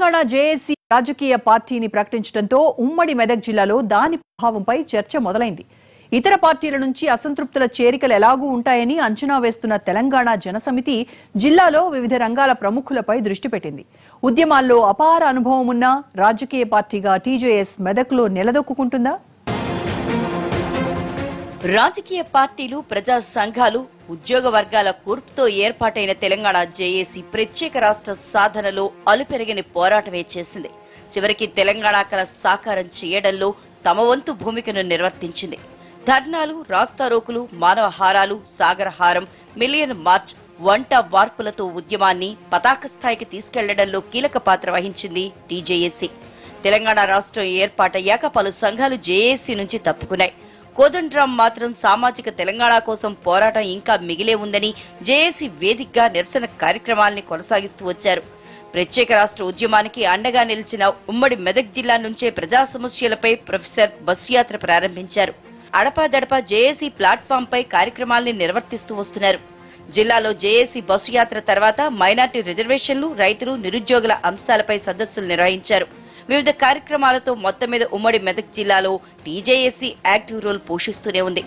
Telangana JAC రాజకీయ పార్టీని ప్రకటించడంతో ఉమ్మడి మెదక్ జిల్లాలో దాని ప్రభావంపై చర్చ మొదలైంది ఇతర పార్టీల నుంచి అసంతృప్తుల చేరికలు ఎలాగూ ఉంటాయని అంచనా వేస్తున్న తెలంగాణ జనసమితి జిల్లాలో వివిధ రంగాల ప్రముఖులపై దృష్టి పెట్టింది ఉద్యమాల్లో అపార అనుభవం ఉన్న రాజకీయ పార్టీగా టీజేఎస్ మెదక్లో నిలదొక్కుంటుందా రాజకీయ పార్టీలు ప్రజా సంఘాలు ఉద్యోగ వర్గాల కూర్పుతో ఏర్పాటైన తెలంగాణ జేఏసీ ప్రత్యేక రాష్ట్ర సాధనలో అలుపెరగని పోరాటమే చేసింది చివరికి తెలంగాణ కల సాకారం చేయడంలో తమ వంతు భూమికను నిర్వర్తించింది ధర్నాలు రాస్తారోకులు మానవహారాలు సాగరహారం మిలియన్ మార్చ్ వంట వార్పులతో ఉద్యమాన్ని పతాక స్థాయికి తీసుకెళ్లడంలో కీలక పాత్ర వహించింది టీజేఏసీ తెలంగాణ రాష్ట్రం ఏర్పాటయ్యాక పలు సంఘాలు జేఏసీ నుంచి తప్పుకున్నాయి కోదండరాం మాత్రం సామాజిక తెలంగాణ కోసం పోరాటం ఇంకా మిగిలే ఉందని జేఏసీ వేదికగా నిరసన కార్యక్రమాల్ని కొనసాగిస్తూ వచ్చారు ప్రత్యేక రాష్ట్ర ఉద్యమానికి అండగా నిలిచిన ఉమ్మడి మెదక్ జిల్లా నుంచే ప్రజా సమస్యలపై ప్రొఫెసర్ బస్సు యాత్ర ప్రారంభించారు అడపాదడపా జేఏసీ ప్లాట్ఫామ్ పై కార్యక్రమాల్ని నిర్వర్తిస్తూ వస్తున్నారు జిల్లాలో జేఏసీ బస్సు యాత్ర తర్వాత మైనార్టీ రిజర్వేషన్లు రైతులు నిరుద్యోగుల అంశాలపై సదస్సులు నిర్వహించారు వివిధ కార్యక్రమాలతో మొత్తం మీద ఉమ్మడి మెదక్ జిల్లాలో టీజేఏసీ యాక్టివ్ రోల్ పోషిస్తూనే ఉంది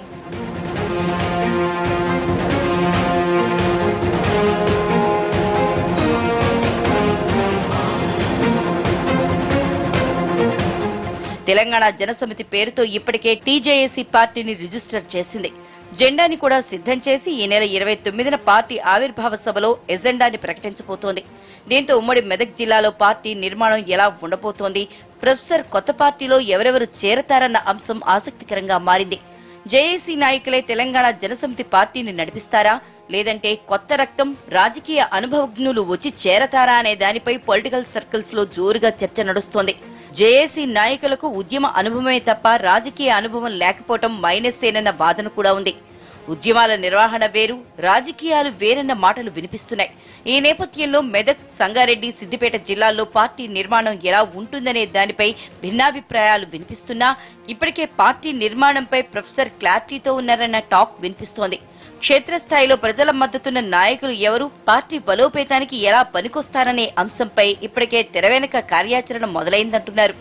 తెలంగాణ జనసమితి పేరుతో ఇప్పటికే టీజేఏసీ పార్టీని రిజిస్టర్ చేసింది జెండాని కూడా సిద్ధం చేసి ఈ నెల ఇరవై తొమ్మిదిన పార్టీ ఆవిర్భావ సభలో ఎజెండాని ప్రకటించబోతోంది దీంతో ఉమ్మడి మెదక్ జిల్లాలో పార్టీ నిర్మాణం ఎలా ఉండబోతోంది ప్రొఫెసర్ కొత్త పార్టీలో ఎవరెవరు చేరతారన్న అంశం ఆసక్తికరంగా మారింది జేఏసీ నాయకులే తెలంగాణ జనసమితి పార్టీని నడిపిస్తారా లేదంటే కొత్త రక్తం రాజకీయ అనుభవజ్ఞులు వచ్చి చేరతారా అనే దానిపై పొలిటికల్ సర్కిల్స్ లో జోరుగా చర్చ నడుస్తోంది జేఏసీ నాయకులకు ఉద్యమ అనుభవమే తప్ప రాజకీయ అనుభవం లేకపోవటం మైనస్సేనన్న వాదన కూడా ఉంది ఉద్యమాల నిర్వహణ వేరు రాజకీయాలు వేరన్న మాటలు వినిపిస్తున్నాయి ఈ నేపథ్యంలో మెదక్ సంగారెడ్డి సిద్దిపేట జిల్లాల్లో పార్టీ నిర్మాణం ఎలా ఉంటుందనే దానిపై భిన్నాభిప్రాయాలు వినిపిస్తున్నా ఇప్పటికే పార్టీ నిర్మాణంపై ప్రొఫెసర్ క్లారిటీతో ఉన్నారన్న టాక్ వినిపిస్తోంది క్షేత్రస్థాయిలో ప్రజల మద్దతున్న నాయకులు ఎవరు పార్టీ బలోపేతానికి ఎలా పనికొస్తారనే అంశంపై ఇప్పటికే తెర వెనుక కార్యాచరణ మొదలైందంటున్నారు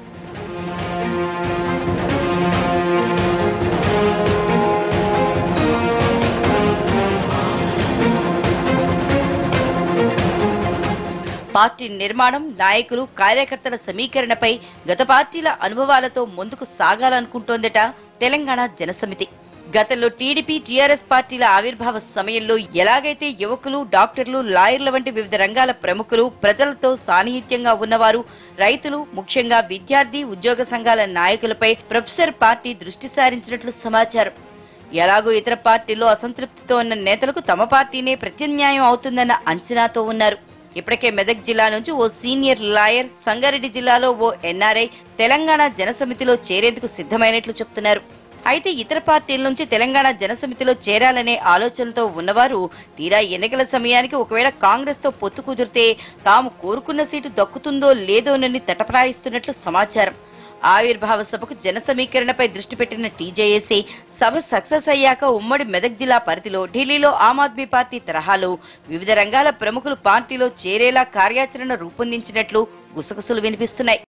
పార్టీ నిర్మాణం నాయకులు కార్యకర్తల సమీకరణపై గత పార్టీల అనుభవాలతో ముందుకు సాగాలనుకుంటోందట తెలంగాణ జనసమితి గతంలో టీడీపీ టీఆర్ఎస్ పార్టీల ఆవిర్భావ సమయంలో ఎలాగైతే యువకులు డాక్టర్లు లాయర్ల వంటి వివిధ రంగాల ప్రముఖులు ప్రజలతో సాన్నిహిత్యంగా ఉన్నవారు రైతులు ముఖ్యంగా విద్యార్థి ఉద్యోగ సంఘాల నాయకులపై ప్రొఫెసర్ పార్టీ దృష్టి సారించినట్లు సమాచారం ఎలాగో ఇతర పార్టీల్లో అసంతృప్తితో ఉన్న నేతలకు తమ పార్టీనే ప్రత్యామ్నాయం అవుతుందన్న అంచనాతో ఉన్నారు ఇప్పటికే మెదక్ జిల్లా నుంచి ఓ సీనియర్ లాయర్ సంగారెడ్డి జిల్లాలో ఓ ఎన్ఆర్ఐ తెలంగాణ జనసమితిలో చేరేందుకు సిద్ధమైనట్లు చెప్తున్నారు అయితే ఇతర పార్టీల నుంచి తెలంగాణ జనసమితిలో చేరాలనే ఆలోచనతో ఉన్నవారు తీరా ఎన్నికల సమయానికి ఒకవేళ కాంగ్రెస్ తో పొత్తు కుదిరితే తాము కోరుకున్న సీటు దక్కుతుందో లేదోనని తటపరాయిస్తున్నట్లు సమాచారం ఆవిర్భావ సభకు జన సమీకరణపై దృష్టి పెట్టిన టీజేఏసీ సభ సక్సెస్ అయ్యాక ఉమ్మడి మెదక్ జిల్లా పరిధిలో ఢిల్లీలో ఆమ్ ఆద్మీ పార్టీ తరహాలో వివిధ రంగాల ప్రముఖులు పార్టీలో చేరేలా కార్యాచరణ రూపొందించినట్లు గుసగుసలు వినిపిస్తున్నాయి